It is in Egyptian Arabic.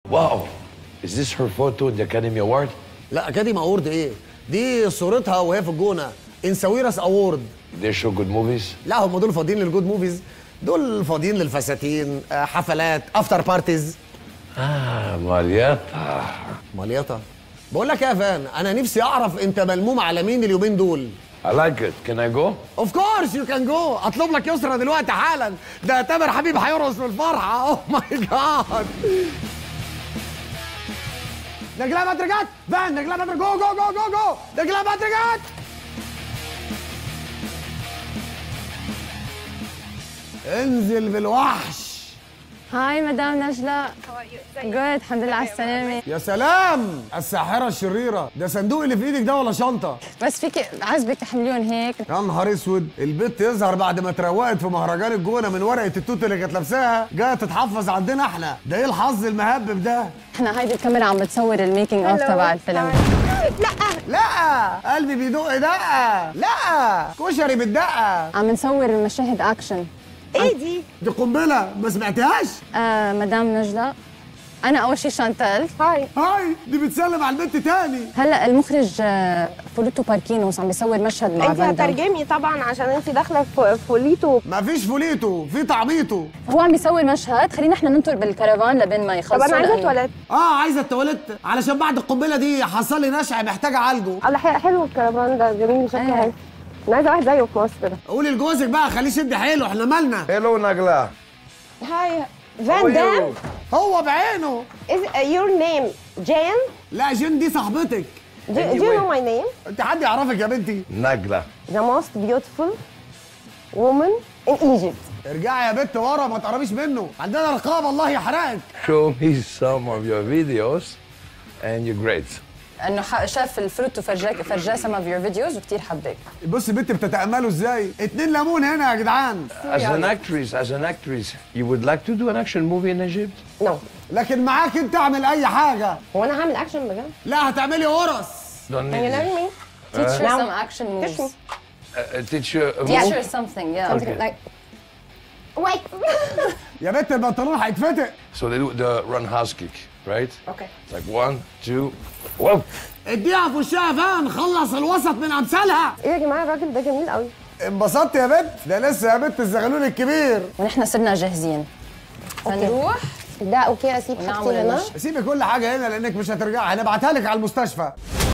Wow. Is this her photo in the Academy Award? لا اكاديمي اوورد ايه دي صورتها وهي في الجونه ان ساويرس اوورد They show good movies? لا هم دول فاضيين للجود موفيز دول فاضيين للفساتين آه، حفلات افتر بارتيز Ah, Marietta. مليطه بقول لك ايه يا فان انا نفسي اعرف انت ملموم على مين اليومين دول I like it. Can I go? اوف كورس يو كان جو اطلب لك يسرى دلوقتي حالا ده تامر حبيب هيرقص من الفرحه اوه ماي جاد نجلاء بدر جت فان نجلاء بدر جو جو جو جو جو نجلاء بدر جت انزل بالوحش هاي مدام نجلة جود الحمد لله على السلامة يا سلام الساحرة الشريرة ده صندوق اللي في ايدك ده ولا شنطة بس فيك عزبك تحمليهم هيك يا نهار اسود البت يظهر بعد ما اتروقت في مهرجان الجونة من ورقة التوت اللي كانت لابساها جاية تتحفظ عندنا احنا ده ايه الحظ المهبب ده احنا هيدي الكاميرا عم بتصور الميكينج اوف تبع الفيلم لا قلبي بيدق دقة لا كشري بالدقة عم نصور مشاهد اكشن ايه دي؟ دي قنبلة ما سمعتهاش آه مدام نجلة انا اول شيء شانتال هاي هاي دي بتسلم على البنت تاني هلا المخرج آه فولوتو باركينوس عم بيصور مشهد مع انت فان دام. هترجمي طبعا عشان انت داخله في فوليتو ما فيش فوليتو في تعبيطه هو عم بيصور مشهد خلينا احنا ننطر بالكرفان لبين ما طب يخلصوا انا عايزه لأنه- تواليت اه عايزة التواليت علشان بعد القنبلة دي حصل لي نشع محتاج اعالجه الله حلو الكرفان ده جميل شكله أيوة. حلو انا عايزه واحد زيه في مصر ده قولي لجوزك بقى خليه يشد حيله احنا مالنا Hello, Nagla. هاي فان دام هو بعينه is your name جان لا جين دي صاحبتك do, do you know my name انت حد يعرفك يا بنتي Nagla. the most beautiful woman in Egypt ارجعي يا بنت ورا ما تقربيش منه عندنا رقابه الله يحرقك Show me some of your videos and you're great. انه ح- شاف الفروت وفرجاك فرجاه سم اوف يور فيديوز وكثير حبك بص البنت بتتامله ازاي اتنين ليمون هنا يا جدعان As an actress, as an actress, you would like to do an action movie in Egypt? no لكن معاك انت اعمل اي حاجه هو انا هعمل اكشن بجد لا هتعملي قرص Don't can you need learn me teach her نعم. some action moves Teach me. uh, teach you a teach move? her something yeah something like wait يا بنت البنطلون هيتفتق So they do the run house kick, right? okay It's like one, two, whoop. اديها في وشها فان خلص الوسط من امثالها ايه يا جماعه الراجل ده جميل قوي انبسطت يا بنت ده لسه يا بنت الزغلول الكبير ونحن صرنا جاهزين فنروح ده اوكي اسيب ونعمل حاجتي هنا المشي. سيبي كل حاجه هنا لانك مش هترجعي هنبعتها لك على المستشفى